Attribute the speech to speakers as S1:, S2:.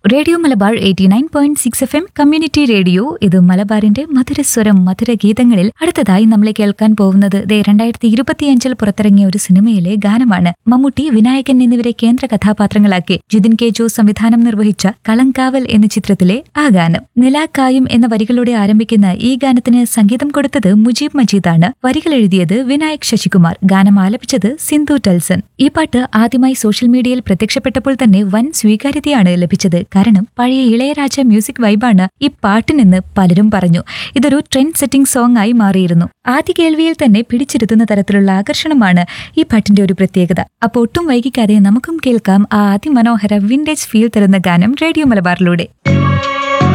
S1: radio Malabar eighty nine point six F M community radio ഇത് മലബാറിന്റെ മധുരസ്വരം മധുര ഗീതങ്ങളിൽ അടുത്തതായി നമ്മൾ കേൾക്കാൻ പോകുന്നത് ദേ രണ്ടായിരത്തി ഇരുപത്തിയഞ്ചിൽ പുറത്തിറങ്ങിയ ഒരു സിനിമയിലെ ഗാനമാണ് മമ്മൂട്ടി വിനായകൻ എന്നിവരെ കേന്ദ്ര കഥാപാത്രങ്ങളാക്കി ജിതിൻ കെ ജോ സംവിധാനം നിർവഹിച്ച കളങ്കാവൽ എന്ന ചിത്രത്തിലെ ആ ഗാനം നിലാക്കായും എന്ന വരികളോടെ ആരംഭിക്കുന്ന ഈ ഗാനത്തിന് സംഗീതം കൊടുത്തത് മുജീബ് മജീദാണ് വരികൾ എഴുതിയത് വിനായക് ശശികുമാർ ഗാനം ആലപിച്ചത് സിന്ധു ടൽസൺ ഈ പാട്ട് ആദ്യമായി സോഷ്യൽ മീഡിയയിൽ പ്രത്യക്ഷപ്പെട്ടപ്പോൾ തന്നെ വൻ സ്വീകാര്യതയാണ് ലഭിച്ചത് കാരണം പഴയ ഇളയരാജ മ്യൂസിക് വൈബാണ് ഈ പാട്ടിനെന്ന് പലരും പറഞ്ഞു ഇതൊരു ട്രെൻഡ് സെറ്റിംഗ് സോങ് ആയി മാറിയിരുന്നു ആദ്യ കേൾവിയിൽ തന്നെ പിടിച്ചിരുത്തുന്ന തരത്തിലുള്ള ആകർഷണമാണ് ഈ പാട്ടിന്റെ ഒരു പ്രത്യേകത അപ്പോൾ ഒട്ടും വൈകിക്കാതെ നമുക്കും കേൾക്കാം ആ അതിമനോഹര വിന്റേജ് ഫീൽ തരുന്ന ഗാനം റേഡിയോ മലബാറിലൂടെ